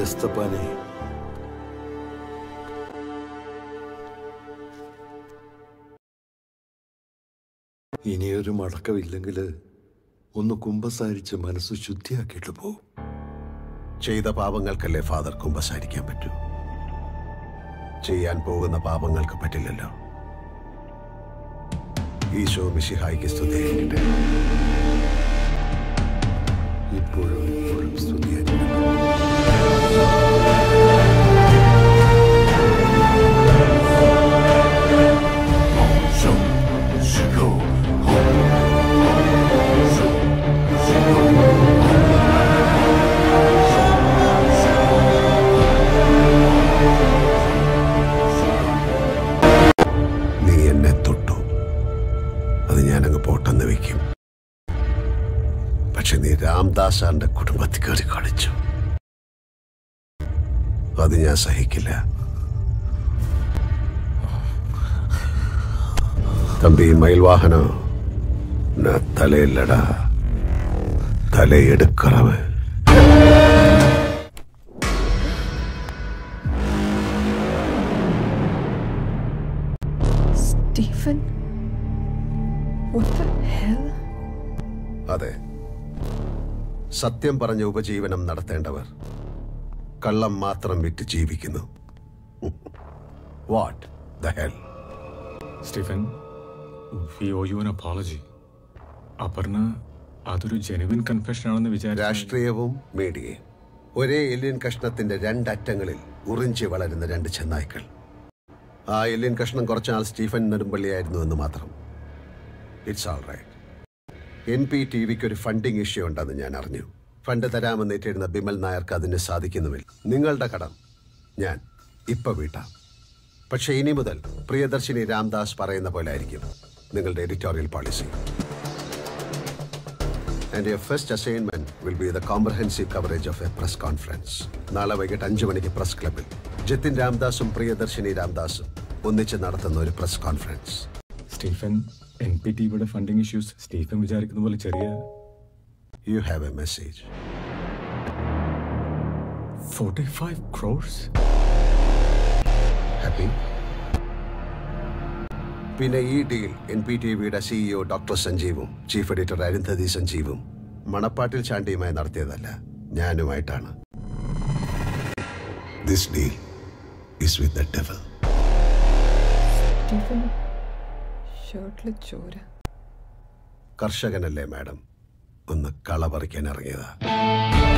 എസ്തപ്പാനെ ഇനിയൊരു മടക്കമില്ലെങ്കിൽ ഒന്ന് കുമ്പസാരിച്ച് മനസ്സ് ശുദ്ധിയാക്കിയിട്ട് പോ ചെയ്ത പാപങ്ങൾക്കല്ലേ ഫാദർ കുമ്പസാരിക്കാൻ പറ്റൂ ചെയ്യാൻ പോകുന്ന പാപങ്ങൾക്ക് പറ്റില്ലല്ലോ ഈശോ മിശിഹായിക്ക് സ്തുതിയായിരിക്കട്ടെ ഇപ്പോഴും ഇപ്പോഴും സ്തുതിയായിരിക്കട്ടെ നീ എന്നെ തൊട്ടു അത് ഞാനങ്ങ് പോട്ടെന്ന് വെക്കും പക്ഷെ നീ രാംദാസാറിന്റെ കുടുംബത്തിൽ കയറി കളിച്ചു അത് ഞാൻ സഹിക്കില്ല തമ്പി മയിൽവാഹനോ ഞാൻ തലയില്ലടാ തലയെടുക്കറവ് Stephen? What the hell? അതെ സത്യം പറഞ്ഞ ഉപജീവനം നടത്തേണ്ടവർ കള്ളം മാത്രം വിറ്റ് ജീവിക്കുന്നു what the hell Stephen we owe you an apology Aparna അതൊരു ജെനുവിൻ കൺഫെഷൻ ആണെന്ന് വിചാരിച്ചു രാഷ്ട്രീയവും മീഡിയയും ഒരേ എല്ലിൻ കഷ്ണത്തിന്റെ രണ്ടറ്റങ്ങളിൽ ഉറിഞ്ചി വളരുന്ന രണ്ട് ചെന്നായ്ക്കൾ ആ എല്ലിൻ കഷ്ണം കുറച്ചാൾ സ്റ്റീഫൻ നെടുമ്പള്ളിയായിരുന്നു എന്ന് മാത്രം it's all right N P T വിക്ക് ഒരു ഫണ്ടിങ് ഇഷ്യൂ ഉണ്ടെന്ന് ഞാൻ അറിഞ്ഞു ഫണ്ട് തരാമെന്ന് ഏറ്റിരുന്ന ബിമൽ നായർക്ക് അതിന് സാധിക്കുന്നുമില്ല നിങ്ങളുടെ കടം ഞാൻ ഇപ്പൊ വീട്ടാം പക്ഷേ ഇനി മുതൽ പ്രിയദർശിനി രാംദാസ് പറയുന്ന പോലെ ആയിരിക്കും നിങ്ങളുടെ editorial policy and your first assignment will be the comprehensive coverage of a press conference നാളെ വൈകിട്ട് അഞ്ചു മണിക്ക് പ്രസ് ക്ലബിൽ ജതിൻ രാംദാസും പ്രിയദർശിനി രാംദാസും ഒന്നിച്ച് നടത്തുന്ന ഒരു press conference Stephen N P T വിയുടെ ഫണ്ടിങ് ഇഷ്യൂസ് സ്റ്റീഫൻ വിചാരിക്കുന്ന പോലെ ചെറിയ you have a message forty five crores happy പിന്നെ ഈ ഡീൽ എൻ പി ടി വിയുടെ സിഇഒ ഡോക്ടർ സഞ്ജീവും ചീഫ് എഡിറ്റർ അരുന്ധതി സഞ്ജീവും മണപ്പാട്ടിൽ ചാണ്ടിയുമായി നടത്തിയതല്ല ഞാനുമായിട്ടാണ് this deal is with the devil Stephen? ഷർട്ടിൽ ചോര കർഷകനല്ലേ മാഡം ഒന്ന് കള പറിക്കാൻ ഇറങ്ങിയതാ